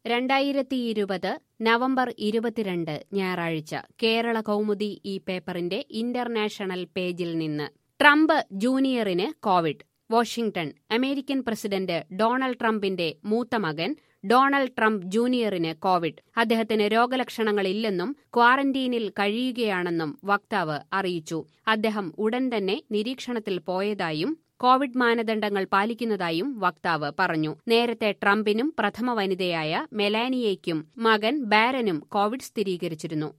രണ്ടായിരത്തി ഇരുപത് നവംബർ ഇരുപത്തിരണ്ട് ഞായറാഴ്ച കേരള കൗമുദി ഈ പേപ്പറിന്റെ ഇന്റർനാഷണൽ പേജിൽ നിന്ന് ട്രംപ് ജൂനിയറിന് Covid Washington American president Donald ട്രംപിന്റെ മൂത്ത മകൻ ഡൊണാൾഡ് ട്രംപ് ജൂനിയറിന് കോവിഡ് അദ്ദേഹത്തിന് രോഗലക്ഷണങ്ങളില്ലെന്നും ക്വാറന്റീനിൽ കഴിയുകയാണെന്നും വക്താവ് അറിയിച്ചു അദ്ദേഹം ഉടൻ തന്നെ നിരീക്ഷണത്തിൽ പോയതായും കോവിഡ് മാനദണ്ഡങ്ങൾ പാലിക്കുന്നതായും വക്താവ് പറഞ്ഞു നേരത്തെ ട്രംപിനും പ്രഥമ വനിതയായ മെലാനിയയ്ക്കും മകൻ ബാരനും കോവിഡ് സ്ഥിരീകരിച്ചിരുന്നു